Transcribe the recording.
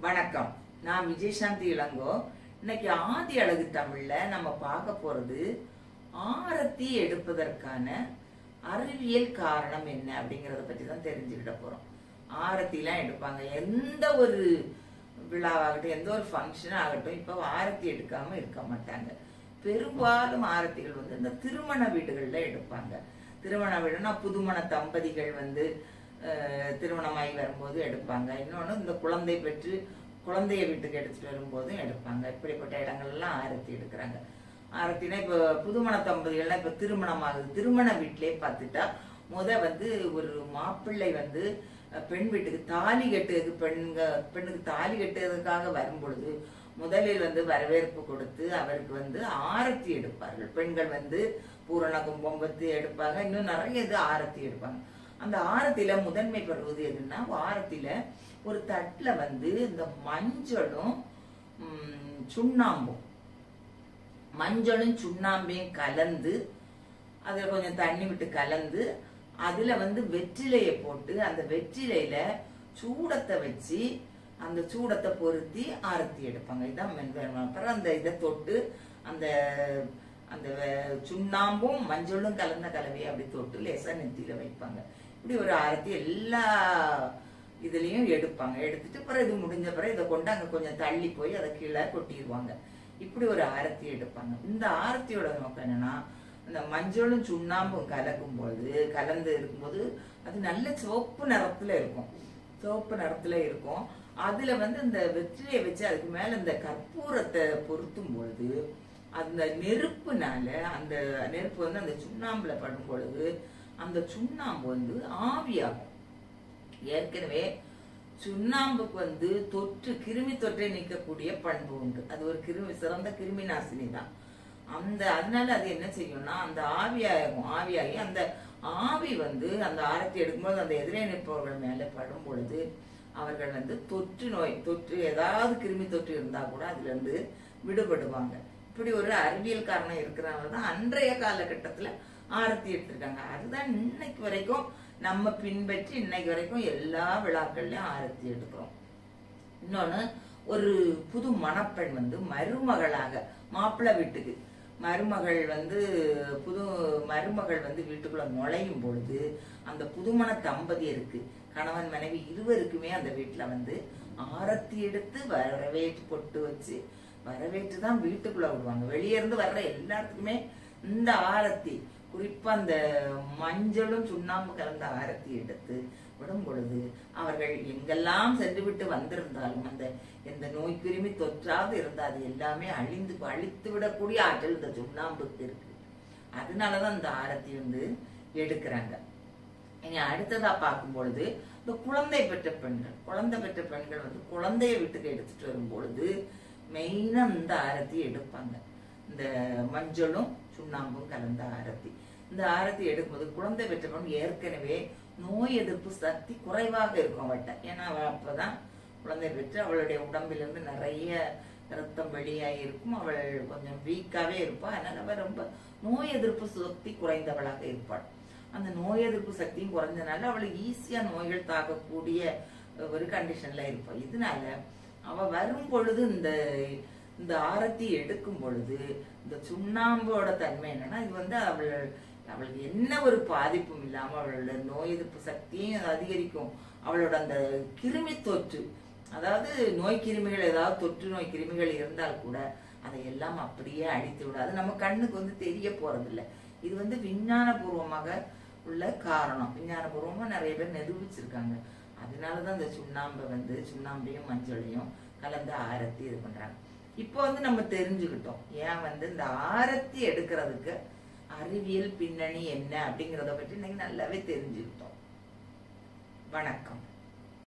வணக்கம் நான் விஜயசாந்தி இளங்கோ இன்னைக்கு ஆதி அழகு தமிழ்ல நம்ம பார்க்க போறது ஆரத்தி எடுப்பதற்கான அறிவியல் காரணம் என்ன அப்படிங்கறத பத்தி தான் தெரிஞ்சுக்கிட போறோம் ஆரத்திலாம் எடுப்பாங்க எந்த ஒரு விழாவாகட்டும் எந்த ஒரு ஃபங்க்ஷன் ஆகட்டும் இப்போ ஆரத்தி எடுக்காம இருக்க மாட்டாங்க பெரும்பாலும் ஆரத்திகள் வந்து இந்த திருமண வீடுகள்ல எடுப்பாங்க திருமண வீடுனா புதுமண தம்பதிகள் வந்து அஹ், திருமணமாகி வரும்போது எடுப்பாங்க இன்னொன்று இந்த குழந்தை பெற்று குழந்தைய வீட்டுக்கு எடுத்துட்டு வரும்போதும் எடுப்பாங்க இப்படிப்பட்ட இடங்கள்லாம் ஆரத்தி எடுக்கிறாங்க ஆரத்தினா இப்போ புதுமண தம்பதிகள்லாம் இப்போ திருமணம் ஆகுது திருமண வீட்டிலே பார்த்துட்டா முத வந்து ஒரு மாப்பிள்ளை வந்து அஹ், பெண் வீட்டுக்கு தாலி கட்டுறதுக்கு பெண்க பெண்ணுக்கு தாலி கட்டுறதுக்காக வரும் பொழுது முதலில் வந்து வரவேற்பு கொடுத்து அவருக்கு வந்து ஆரத்தி எடுப்பார்கள் பெண்கள் வந்து பூரண கும்பம் பத்தி எடுப்பாங்க இன்னும் நிறைய இது ஆரத்தி எடுப்பாங்க அந்த ஆரத்தில முதன்மை பெறுவது எதுன்னா ஆரத்தில ஒரு தட்டுல வந்து இந்த மஞ்சளும் ம், சுண்ணாம்பும் மஞ்சளும் சுண்ணாம்பையும் கலந்து அதில் கொஞ்சம் தண்ணி விட்டு கலந்து அதுல வந்து வெற்றிலையை போட்டு அந்த வெற்றிலையில சூடத்தை வச்சு அந்த சூடத்தை பொருத்தி ஆரத்தி எடுப்பாங்க இதுதான் மென்வேர்மம் அப்புறம் அந்த இதை தொட்டு அந்த அந்த வெ- சுண்ணாம்பும் மஞ்சளும் கலந்த கலவையை அப்படி தொட்டு லேசா நெத்தியில வைப்பாங்க இப்படி ஒரு ஆரத்தி எல்லா இதுலயும் எடுப்பாங்க எடுத்துட்டு அப்புறம் இது முடிஞ்ச பிறகு இதை கொண்டு அங்க கொஞ்சம் தள்ளி போய் அதை கீழே கொட்டிடுவாங்க இப்படி ஒரு ஆரத்தி எடுப்பாங்க இந்த ஆரத்தியோட நோக்கம் என்னன்னா இந்த மஞ்சளும் சுண்ணாம்பும் கலக்கும் போது கலந்து இருக்கும்போது அது நல்ல சிவப்பு நிறத்துல இருக்கும் சிவப்பு நிறத்துல இருக்கும் அதுல வந்து இந்த வெற்றிலையை வச்சு அதுக்கு மேல இந்த கற்பூரத்தை பொருத்தும் பொழுது அந்த நெருப்புனால அந்த நெருப்பு வந்து அந்த சுண்ணாம்புல படும் பொழுது அந்த சுண்ணாம்பு வந்து ஆவியாகும் ஏற்கனவே சுண்ணாம்புக்கு வந்து தொற்று கிருமி தொற்றை நீக்கக்கூடிய பண்பு உண்டு அது ஒரு கிருமி சிறந்த கிருமி நாசினி தான் அந்த அதனால அது என்ன செய்யும்னா அந்த ஆவியாகும் ஆவியாகி அந்த ஆவி வந்து அந்த ஆரத்தி எடுக்கும்போது அந்த எதிரே நிற்பவர்கள் மேல படும் பொழுது அவர்கள் வந்து தொற்று நோய் தொற்று ஏதாவது கிருமி தொற்று இருந்தா கூட அதுல இருந்து விடுபடுவாங்க இப்படி ஒரு அறிவியல் காரணம் இருக்கிறனால தான் அன்றைய காலகட்டத்துல ஆரத்தி எடுத்திருக்காங்க அதுதான் இன்னைக்கு வரைக்கும் நம்ம பின்பற்றி இன்னைக்கு வரைக்கும் எல்லா விழாக்கள்லயும் ஆரத்தி எடுக்கிறோம் இன்னொன்னு ஒரு புது மணப்பெண் வந்து மருமகளாக மாப்பிள்ளை வீட்டுக்கு மருமகள் வந்து புது மருமகள் வந்து வீட்டுக்குள்ள நுழையும் பொழுது அந்த புதுமண தம்பதியருக்கு கணவன் மனைவி இருவருக்குமே அந்த வீட்டுல வந்து ஆரத்தி எடுத்து வரவேற்று பொட்டு வச்சு வரவேற்று தான் வீட்டுக்குள்ள விடுவாங்க வெளியே இருந்து வர்ற எல்லாத்துக்குமே இந்த ஆரத்தி குறிப்பா அந்த மஞ்சளும் சுண்ணாம்பு கலந்த ஆரத்தி எடுத்து விடும் பொழுது அவர்கள் எங்கெல்லாம் சென்று விட்டு வந்திருந்தாலும் அந்த எந்த நோய் கிருமி தொற்றாது இருந்தால் அது எல்லாமே அழிந்து அழித்து விடக்கூடிய ஆற்றல் இந்த சுண்ணாம்புக்கு இருக்கு அதனாலதான் இந்த ஆரத்தி வந்து எடுக்கிறாங்க இனி அடுத்ததா பார்க்கும் பொழுது இந்த குழந்தை பெற்ற பெண்கள் குழந்தை பெற்ற பெண்கள் வந்து குழந்தைய வீட்டுக்கு எடுத்துட்டு வரும் பொழுது மெயினா இந்த ஆரத்தி எடுப்பாங்க இந்த மஞ்சளும் சுண்ணாம்பும் கலந்த ஆரத்தி இந்த ஆரத்தி எடுக்கும்போது குழந்தை பெற்ற பெண் ஏற்கனவே நோய் எதிர்ப்பு சக்தி குறைவாக இருக்கும் அவட்ட ஏன்னா அவ அப்பதான் குழந்தை பெற்று அவளுடைய உடம்பிலிருந்து நிறைய ரத்தம் வெளியாகி இருக்கும் அவள் கொஞ்சம் வீக்காவே இருப்பா அதனால அவள் ரொம்ப நோய் எதிர்ப்பு சக்தி குறைந்தவளாக இருப்பாள் அந்த நோய் எதிர்ப்பு சக்தியும் குறைஞ்சனால அவளுக்கு ஈஸியா நோய்கள் தாக்கக்கூடிய ஒரு கண்டிஷன்ல இருப்பாள் இதனால அவ வரும் பொழுது இந்த இந்த ஆரத்தி எடுக்கும் பொழுது இந்த சுண்ணாம்போட தன்மை என்னன்னா இது வந்து அவள் அவளுக்கு என்ன ஒரு பாதிப்பும் இல்லாம அவளோட நோய் எதிர்ப்பு சக்தியும் அதிகரிக்கும் அவளோட அந்த கிருமி தொற்று அதாவது நோய் கிருமிகள் ஏதாவது தொற்று நோய் கிருமிகள் இருந்தால் கூட அதை எல்லாம் அப்படியே அழித்து விடும் அது நம்ம கண்ணுக்கு வந்து தெரிய போறதில்ல இது வந்து விஞ்ஞானபூர்வமாக உள்ள காரணம் விஞ்ஞானபூர்வமா நிறைய பேர் நிரூபிச்சிருக்காங்க அதனாலதான் இந்த சுண்ணாம்பை வந்து சுண்ணாம்பையும் மஞ்சளையும் கலந்து ஆரத்தி இது பண்றாங்க இப்போ வந்து நம்ம தெரிஞ்சுக்கிட்டோம் ஏன் வந்து இந்த ஆரத்தி எடுக்கிறதுக்கு அறிவியல் பின்னணி என்ன அப்படிங்கறத பற்றி இன்னைக்கு நல்லாவே தெரிஞ்சுக்கிட்டோம் வணக்கம்